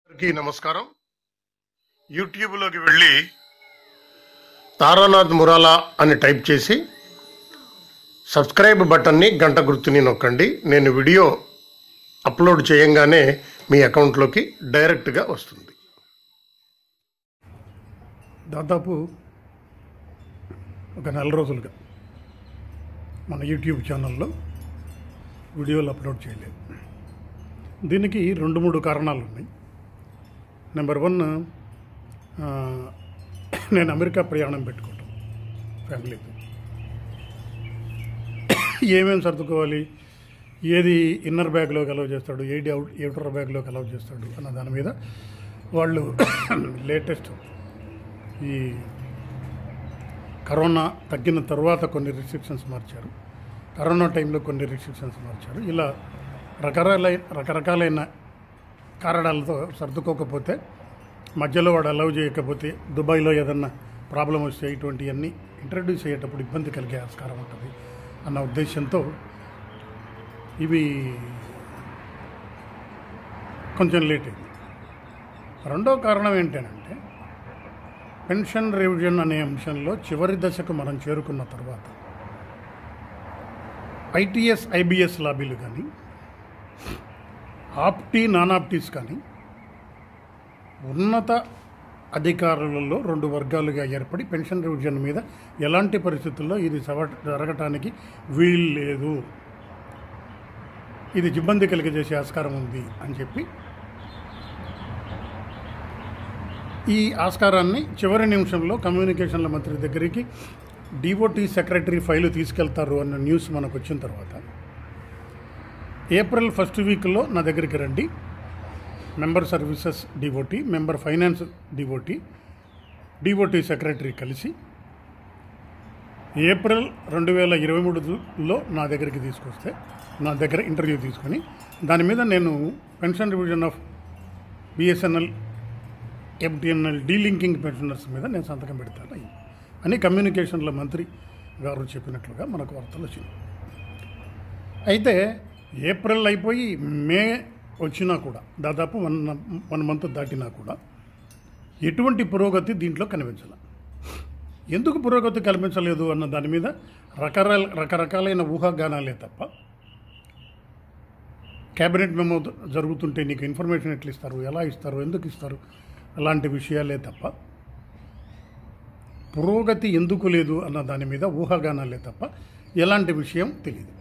అందరికీ నమస్కారం యూట్యూబ్లోకి వెళ్ళి తారానాథ్ మురాలా అని టైప్ చేసి సబ్స్క్రైబ్ బటన్ని గంట గుర్తుని నొక్కండి నేను వీడియో అప్లోడ్ చేయంగానే మీ అకౌంట్లోకి డైరెక్ట్గా వస్తుంది దాదాపు ఒక నెల రోజులుగా మన యూట్యూబ్ ఛానల్లో వీడియోలు అప్లోడ్ చేయలేదు దీనికి రెండు మూడు కారణాలు ఉన్నాయి నెంబర్ వన్ ఆ, నేను అమెరికా ప్రయాణం పెట్టుకుంటాం ఫ్యామిలీతో ఏమేమి సర్దుకోవాలి ఏది ఇన్నర్ బ్యాగ్లోకి అలౌ చేస్తాడు ఏది అవుట్ అవుటర్ బ్యాగ్లోకి అలౌ చేస్తాడు అన్న దాని మీద వాళ్ళు లేటెస్ట్ ఈ కరోనా తగ్గిన తర్వాత కొన్ని రిస్ట్రిక్షన్స్ మార్చారు కరోనా టైంలో కొన్ని రిస్ట్రిక్షన్స్ మార్చారు ఇలా రకరకాలై రకరకాలైన కారణాలతో సర్దుకోకపోతే మధ్యలో వాడు అలౌ చేయకపోతే దుబాయ్లో ఏదన్నా ప్రాబ్లం వస్తే ఇటువంటివన్నీ ఇంట్రడ్యూస్ అయ్యేటప్పుడు ఇబ్బంది కలిగే ఆస్కారం ఉంటుంది అన్న ఉద్దేశంతో ఇవి కొంచెం లేట్ అయింది రెండో కారణం ఏంటంటే పెన్షన్ రివిజన్ అనే అంశంలో చివరి దశకు మనం చేరుకున్న తర్వాత ఐటీఎస్ ఐబిఎస్ లాబీలు కానీ ఆప్టీ నాన్ ఆప్టీస్ కానీ ఉన్నత అధికారులలో రెండు వర్గాలుగా ఏర్పడి పెన్షన్ రివిజన్ మీద ఎలాంటి పరిస్థితుల్లో ఇది సవ- జరగటానికి వీలు లేదు ఇది ఇబ్బంది కలిగజేసే ఆస్కారం ఉంది అని చెప్పి ఈ ఆస్కారాన్ని చివరి నిమిషంలో కమ్యూనికేషన్ల మంత్రి దగ్గరికి డిఓటీ సెక్రటరీ ఫైలు తీసుకెళ్తారు అన్న న్యూస్ మనకు వచ్చిన తర్వాత ఏప్రిల్ ఫస్ట్ వీక్లో నా దగ్గరికి రండి member services DoT member finance DoT DoT secretary కలిసి ఏప్రిల్ రెండు వేల ఇరవై మూడులో నా దగ్గరికి తీసుకొస్తే నా దగ్గర ఇంటర్వ్యూ తీసుకొని దాని మీద నేను pension revision of BSNL MTNL delinking pensioners మీద నేను సంతకం పెడతాను అని కమ్యూనికేషన్ల మంత్రి గారు చెప్పినట్లుగా మనకు వార్తలు వచ్చింది అయితే ఏప్రిల్ అయిపోయి మే వచ్చినా కూడా దాదాపు వన్ వన్ మంత్ దాటినా కూడా ఎటువంటి పురోగతి దీంట్లో కనిపించాల ఎందుకు పురోగతి కనిపించలేదు అన్న దాని మీద రకరకాల రకరకాలైన ఊహాగానాలే తప్ప క్యాబినెట్ మెమో జరుగుతుంటే నీకు ఇన్ఫర్మేషన్ ఎట్లా ఇస్తారు ఎలా ఇస్తారు ఎందుకు ఇస్తారు అలాంటి విషయాలే తప్ప పురోగతి ఎందుకు లేదు అన్న దాని మీద ఊహాగానాలే తప్ప ఎలాంటి విషయం తెలియదు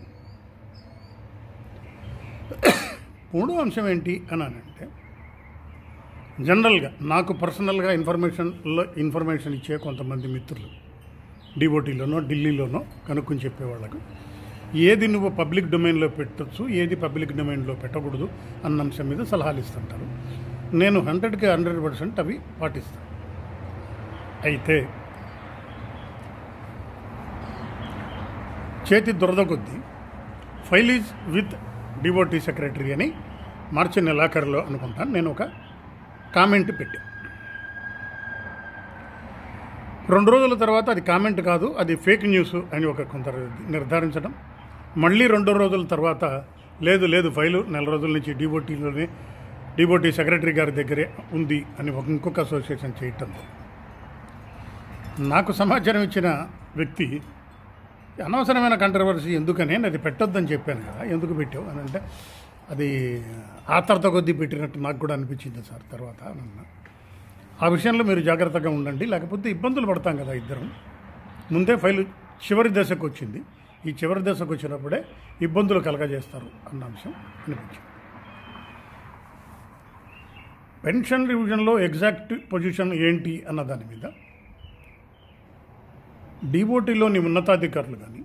మూడో అంశం ఏంటి అని అంటే జనరల్గా నాకు పర్సనల్గా ఇన్ఫర్మేషన్లో ఇన్ఫర్మేషన్ ఇచ్చే కొంతమంది మిత్రులు డిఓటీలోనో ఢిల్లీలోనో కనుక్కొని చెప్పేవాళ్ళకు ఏది నువ్వు పబ్లిక్ డొమైన్లో పెట్టచ్చు ఏది పబ్లిక్ డొమైన్లో పెట్టకూడదు అన్న అంశం మీద సలహాలు ఇస్తుంటారు నేను హండ్రెడ్కి హండ్రెడ్ పర్సెంట్ అవి పాటిస్తాను అయితే చేతి దురద కొద్దీ file is with DoT secretary అని మార్చి నెలాఖరులో అనుకుంటాను నేను ఒక కామెంట్ పెట్టా రెండు రోజుల తర్వాత అది కామెంట్ కాదు అది ఫేక్ న్యూస్ అని ఒక కొంత నిర్ధారించడం మళ్ళీ రెండో రోజుల తర్వాత లేదు లేదు ఫైలు నెల రోజుల నుంచి డిబోటీలోనే డిబోటీ సెక్రటరీ గారి దగ్గరే ఉంది అని ఒక ఇంకొక అసోసియేషన్ చేయటం నాకు సమాచారం ఇచ్చిన వ్యక్తి అనవసరమైన కంట్రవర్సీ ఎందుకని నేను అది పెట్టొద్దని చెప్పాను కదా ఎందుకు పెట్టావు అని అంటే అది ఆతర్త కొద్దీ పెట్టినట్టు నాకు కూడా అనిపించింది సార్ తర్వాత అని అన్నా ఆ విషయంలో మీరు జాగ్రత్తగా ఉండండి లేకపోతే ఇబ్బందులు పడతాం కదా ఇద్దరం ముందే ఫైలు చివరి దశకు వచ్చింది ఈ చివరి దశకు వచ్చినప్పుడే ఇబ్బందులు కలగజేస్తారు అన్న అంశం అనిపించింది పెన్షన్ రివిజన్లో ఎగ్జాక్ట్ పొజిషన్ ఏంటి అన్న దాని మీద డిఓటీలోని ఉన్నతాధికారులు కానీ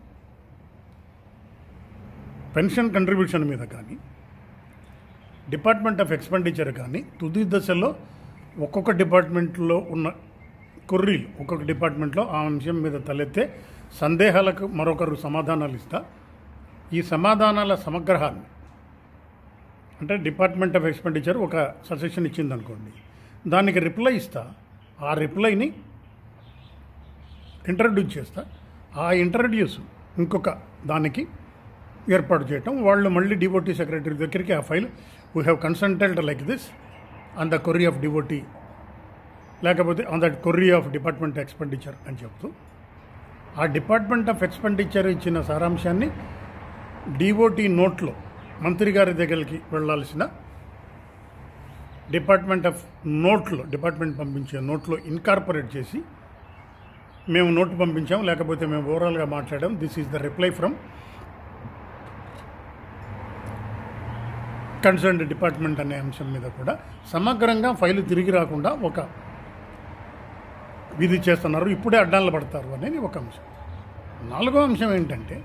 పెన్షన్ కంట్రిబ్యూషన్ మీద కానీ డిపార్ట్మెంట్ ఆఫ్ ఎక్స్పెండిచర్ కానీ తుది దశలో ఒక్కొక్క డిపార్ట్మెంట్లో ఉన్న కొర్రీలు ఒక్కొక్క డిపార్ట్మెంట్లో ఆ అంశం మీద తలెత్తే సందేహాలకు మరొకరు సమాధానాలు ఇస్తా ఈ సమాధానాల సమగ్రహాన్ని అంటే డిపార్ట్మెంట్ ఆఫ్ ఎక్స్పెండిచర్ ఒక సజెషన్ ఇచ్చింది అనుకోండి దానికి రిప్లై ఇస్తా ఆ రిప్లైని ఇంట్రడ్యూస్ చేస్తా ఆ ఇంట్రడ్యూస్ ఇంకొక దానికి ఏర్పాటు చేయటం వాళ్ళు మళ్ళీ డివోటీ సెక్రటరీ దగ్గరికి ఆ file we have consulted like this on the query of DoT లేకపోతే on that query of department expenditure అని చెప్తూ ఆ డిపార్ట్మెంట్ ఆఫ్ ఎక్స్పెండిచర్ ఇచ్చిన సారాంశాన్ని డిఓటీ నోట్లో మంత్రి గారి దగ్గరికి వెళ్ళాల్సిన డిపార్ట్మెంట్ ఆఫ్ నోట్లో డిపార్ట్మెంట్ పంపించే నోట్లో ఇన్కార్పొరేట్ చేసి మేము నోటు పంపించాం లేకపోతే మేము ఓవరాల్గా మాట్లాడాం this is the reply from concerned department అనే అంశం మీద కూడా సమగ్రంగా ఫైలు తిరిగి రాకుండా ఒక విధి చేస్తున్నారు ఇప్పుడే అడ్డాలు పడతారు అనేది ఒక అంశం నాలుగో అంశం ఏంటంటే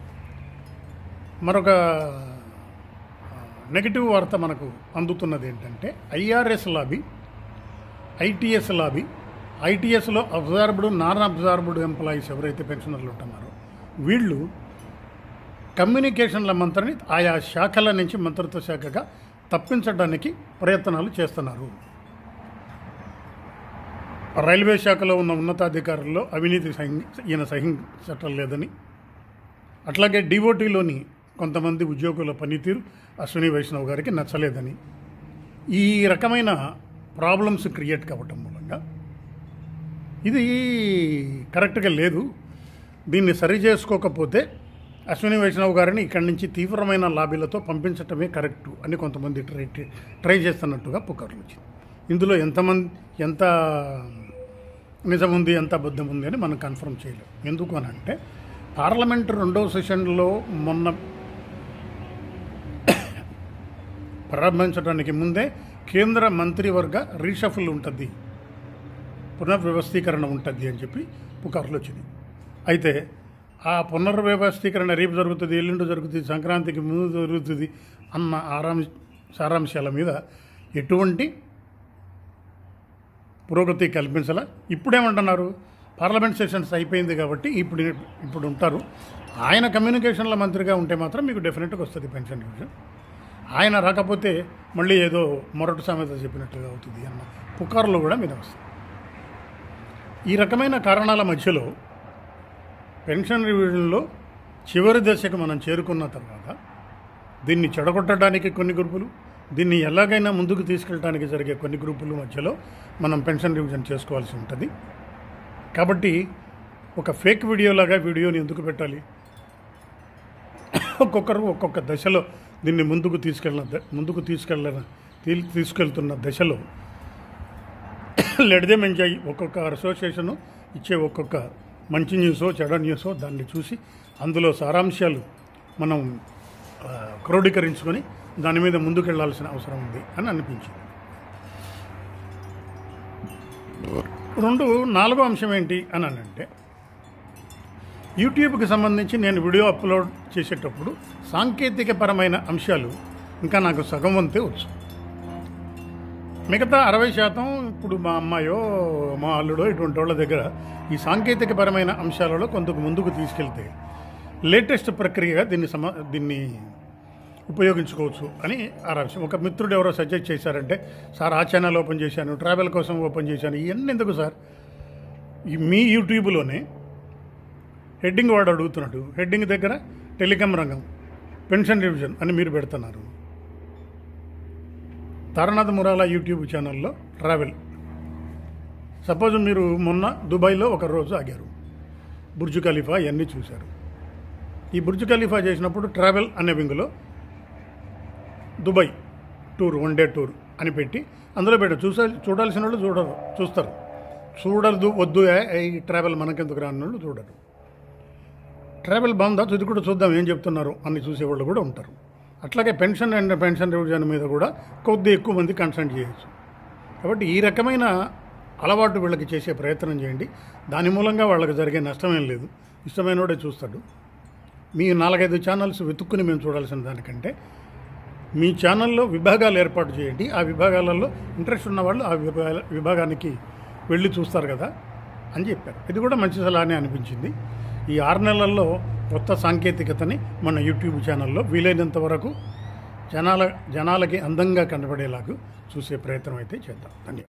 మరొక నెగిటివ్ వార్త మనకు అందుతున్నది ఏంటంటే ఐఆర్ఎస్ లాబీ ఐటీఎస్ లాబీ ఐటీఎస్లో అబ్జార్బ్డ్ నాన్ అబ్జార్బ్డ్ ఎంప్లాయీస్ ఎవరైతే పెన్షనర్లు ఉంటున్నారో వీళ్ళు కమ్యూనికేషన్ల మంత్రిని ఆయా శాఖల నుంచి మంత్రిత్వ శాఖగా తప్పించడానికి ప్రయత్నాలు చేస్తున్నారు రైల్వే శాఖలో ఉన్న ఉన్నతాధికారుల్లో అవినీతి సహిం- ఈయన సహించటం లేదని అట్లాగే డిఓటీలోని కొంతమంది ఉద్యోగుల పనితీరు అశ్విని వైష్ణవ్ గారికి నచ్చలేదని ఈ రకమైన ప్రాబ్లమ్స్ క్రియేట్ కావటం మూలంగా ఇది కరెక్ట్గా లేదు దీన్ని సరి చేసుకోకపోతే అశ్విని వైష్ణవ్ గారిని ఇక్కడి నుంచి తీవ్రమైన లాబీలతో పంపించటమే కరెక్టు అని కొంతమంది ట్రై ట్రై చేస్తున్నట్టుగా పుకార్లు వచ్చింది ఇందులో ఎంతమంది ఎంత నిజం ఉంది ఎంత అబద్ధం ఉంది అని మనం కన్ఫర్మ్ చేయలేం ఎందుకు అని అంటే పార్లమెంట్ రెండవ సెషన్లో మొన్న ప్రారంభించడానికి ముందే కేంద్ర మంత్రివర్గ రీషఫుల్ ఉంటుంది పునర్వ్యవస్థీకరణ ఉంటుంది అని చెప్పి పుకార్లు వచ్చినాయి అయితే ఆ పునర్వ్యవస్థీకరణ రేపు జరుగుతుంది ఎల్లుండి జరుగుతుంది సంక్రాంతికి ముందు జరుగుతుంది అన్న ఆరాం సారాంశాల మీద ఎటువంటి పురోగతి కల్పించాల ఇప్పుడేమంటున్నారు పార్లమెంట్ సెషన్స్ అయిపోయింది కాబట్టి ఇప్పుడు ఇప్పుడు ఉంటారు ఆయన కమ్యూనికేషన్ల మంత్రిగా ఉంటే మాత్రం మీకు డెఫినెట్గా వస్తుంది పెన్షన్ డివిజన్ ఆయన రాకపోతే మళ్ళీ ఏదో మొరటు సామెత చెప్పినట్లుగా అవుతుంది అన్న పుకార్లు కూడా మీద వస్తాయి ఈ రకమైన కారణాల మధ్యలో పెన్షన్ రివిజన్లో చివరి దశకు మనం చేరుకున్న తర్వాత దీన్ని చెడగొట్టడానికి కొన్ని గ్రూపులు దీన్ని ఎలాగైనా ముందుకు తీసుకెళ్ళడానికి జరిగే కొన్ని గ్రూపుల మధ్యలో మనం పెన్షన్ రివిజన్ చేసుకోవాల్సి ఉంటుంది కాబట్టి ఒక ఫేక్ వీడియోలాగా వీడియోని ఎందుకు పెట్టాలి ఒక్కొక్కరు ఒక్కొక్క దశలో దీన్ని ముందుకు తీసుకెళ్ళిన ద- ముందుకు తీసుకెళ్ళ తీ- తీసుకెళ్తున్న దశలో లెట్ దెమ్ ఎంజాయ్ ఒక్కొక్క అసోసియేషను ఇచ్చే ఒక్కొక్క మంచి న్యూసో చెడ న్యూసో దాన్ని చూసి అందులో సారాంశాలు మనం ఆ, క్రోడీకరించుకొని దాని మీద ముందుకెళ్లాల్సిన అవసరం ఉంది అని అనిపించింది రెండు నాలుగో అంశం ఏంటి అని అంటే యూట్యూబ్కి సంబంధించి నేను వీడియో అప్లోడ్ చేసేటప్పుడు సాంకేతికపరమైన అంశాలు ఇంకా నాకు సగం వంతే వచ్చు మిగతా అరవై శాతం ఇప్పుడు మా అమ్మాయో మా అల్లుడో ఇటువంటి వాళ్ళ దగ్గర ఈ సాంకేతికపరమైన అంశాలలో కొంతకు ముందుకు తీసుకెళ్తే లేటెస్ట్ ప్రక్రియగా దీన్ని సమ దీన్ని ఉపయోగించుకోవచ్చు అని ఆ అంశం ఒక మిత్రుడు ఎవరో సజెస్ట్ చేశారంటే సార్ ఆ ఛానల్ ఓపెన్ చేశాను ట్రావెల్ కోసం ఓపెన్ చేశాను ఇవన్నీ ఎందుకు సార్ ఈ మీ యూట్యూబ్లోనే హెడ్డింగ్ వాడు అడుగుతున్నాడు హెడ్డింగ్ దగ్గర టెలికాం రంగం పెన్షన్ రివిజన్ అని మీరు పెడుతున్నారు తారనాథ్ మురాలా యూట్యూబ్ ఛానల్లో ట్రావెల్ సపోజ్ మీరు మొన్న దుబాయ్లో ఒక రోజు ఆగారు బుర్జ్ ఖలీఫా ఇవన్నీ చూశారు ఈ బుర్జ్ ఖలీఫా చేసినప్పుడు ట్రావెల్ అనే వింగులో Dubai tour one day tour అని పెట్టి అందులో పెట్ట చూసా చూడాల్సిన వాళ్ళు చూడరు చూస్తారు చూడదు వద్దు ఏ, ఈ ట్రావెల్ మనకెందుకు రాని వాళ్ళు చూడరు ట్రావెల్ బాగుందా ఇది కూడా చూద్దాం ఏం చెప్తున్నారు అని చూసేవాళ్ళు కూడా ఉంటారు అట్లాగే పెన్షన్ అండ్ పెన్షన్ రివిజన్ మీద కూడా కొద్ది ఎక్కువ మంది కన్సల్ట్ చేయొచ్చు కాబట్టి ఈ రకమైన అలవాటు వీళ్ళకి చేసే ప్రయత్నం చేయండి దాని మూలంగా వాళ్ళకి జరిగే నష్టమేం లేదు ఇష్టమైనోడే చూస్తాడు మీ నాలుగైదు ఛానల్స్ వెతుక్కుని మేము చూడాల్సిన దానికంటే మీ ఛానల్లో విభాగాలు ఏర్పాటు చేయండి ఆ విభాగాలలో ఇంట్రెస్ట్ ఉన్న వాళ్ళు ఆ విభాగ విభాగానికి వెళ్ళి చూస్తారు కదా అని చెప్పారు ఇది కూడా మంచి సలహానే అనిపించింది ఈ ఆరు నెలల్లో కొత్త సాంకేతికతని మన యూట్యూబ్ ఛానల్లో వీలైనంత వరకు జనాల జనాలకి అందంగా కనబడేలాగా చూసే ప్రయత్నం అయితే చేద్దాం ధన్యవాదాలు